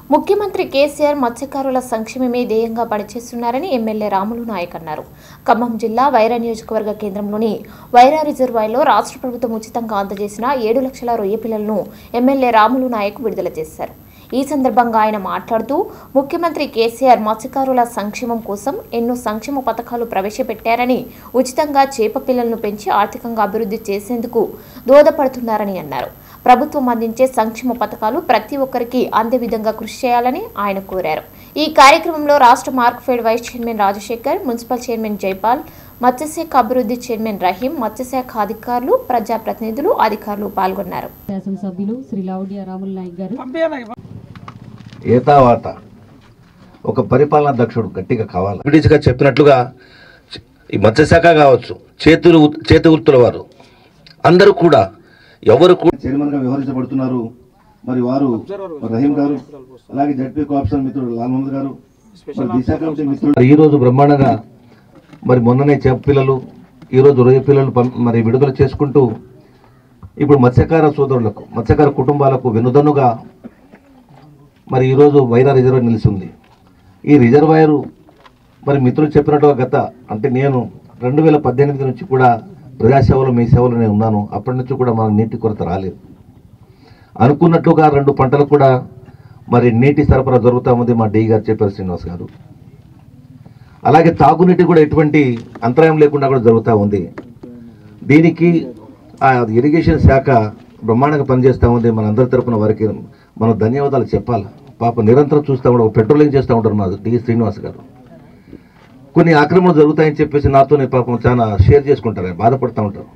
ముఖ్యమంత్రి కేసీఆర్ మత్స్యకారుల సంక్షేమమే ధ్యేయంగా పనిచేస్తున్నారని ఎమ్మెల్యే రాములు నాయక్ అన్నారు ఖమ్మం జిల్లా వైరా నియోజకవర్గ కేంద్రంలోని వైరా రిజర్వాయర్లో రాష్ట్ర ప్రభుత్వం ఉచితంగా అందజేసిన ఏడు లక్షల రొయ్య పిల్లలను ఎమ్మెల్యే రాములు నాయక్ విడుదల చేశారు ఈ సందర్భంగా ఆయన మాట్లాడుతూ ముఖ్యమంత్రి కేసీఆర్ మత్స్యకారుల సంక్షేమం కోసం ఎన్నో సంక్షేమ పథకాలు ప్రవేశపెట్టారని ఉచితంగా చేప పిల్లలను పెంచి ఆర్థికంగా అభివృద్ధి చేసేందుకు దోహదపడుతున్నారని అన్నారు ప్రభుత్వం అందించే సంక్షేమ పథకాలు ప్రతి ఒక్కరికి అందే విధంగా కృషి చేయాలని ఆయన కోరారు ఈ కార్యక్రమంలో రాష్ట్ర Markfed vice chairman Rajasekhar municipal chairman Jaipal మత్స్యశాఖ అభివృద్ధి చైర్మన్ రహీం మత్స్యశాఖ అధికారులు ప్రజాప్రతినిధులు అధికారులు పాల్గొన్నారు శాసనసభ్యులు శ్రీ లావుడియా రాములు నాయక్ గారు ఏతావాత ఒక పరిపాలనా దక్షుడు గట్టిగా కావాలి బ్రిటిష్గా చెప్పినట్లుగా ఈ మత్స్యశాఖ కావచ్చు చేతులు చేతి వృత్తుల వారు అందరూ కూడా ఎవరు కూడా చైర్మన్ గా వ్యవహరించబడుతున్నారు మరి వారు రహీం గారు అలాగే జడ్పీ కోఆప్షన్ మిత్రుడు లాల్ మహమ్మద్ గారు మరి దిశ కమిటీ మిత్రుడు మరి ఈరోజు బ్రహ్మాండంగా మరి మొన్ననే చేప పిల్లలు ఈరోజు రొయ్య పిల్లలు పం- మరి విడుదల చేసుకుంటూ ఇప్పుడు మత్స్యకార సోదరులకు మత్స్యకార కుటుంబాలకు వెనుదన్నుగా మరి ఈరోజు వైరా రిజర్వాయర్ నిలిచింది ఈ రిజర్వాయరు మరి మిత్రులు చెప్పినట్టుగా గత అంటే నేను రెండు వేల పద్దెనిమిది నుంచి కూడా ప్రజాసేవలో మీ సేవలో నేను ఉన్నాను అప్పటి నుంచి కూడా మన నీటి కొరత రాలేదు అనుకున్నట్లుగా రెండు పంటలు కూడా మరి నీటి సరఫరా జరుగుతూ ఉంది మా డి గారు చెప్పారు శ్రీనివాస్ గారు అలాగే తాగునీటి కూడా ఎటువంటి అంతరాయం లేకుండా కూడా జరుగుతూ ఉంది దీనికి ఆ ఇరిగేషన్ శాఖ బ్రహ్మాండంగా పనిచేస్తూ ఉంది మన అందరి తరపున వారికి మనం ధన్యవాదాలు చెప్పాలి పాప నిరంతరం చూస్తూ ఉంటారు పెట్రోలింగ్ చేస్తూ ఉంటారు మా డి శ్రీనివాస్ గారు కొన్ని ఆక్రమణలు జరుగుతాయని చెప్పేసి నాతోనే పాపం చాలా షేర్ చేసుకుంటారు ఆయన బాధపడుతూ ఉంటారు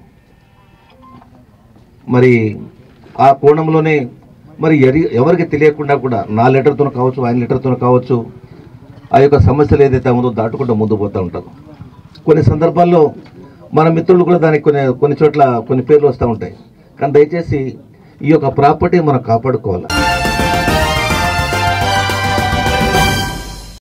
మరి ఆ కోణంలోనే మరి ఎరి ఎవరికి తెలియకుండా కూడా నా లెటర్తో కావచ్చు ఆయన లెటర్తో కావచ్చు ఆ యొక్క సమస్యలు ఏదైతే ఉందో దాటుకుంటూ ముందు పోతూ ఉంటారు కొన్ని సందర్భాల్లో మన మిత్రులు కూడా దానికి కొన్ని కొన్ని చోట్ల కొన్ని పేర్లు వస్తూ ఉంటాయి కానీ దయచేసి ఈ యొక్క ప్రాపర్టీ మనం కాపాడుకోవాలి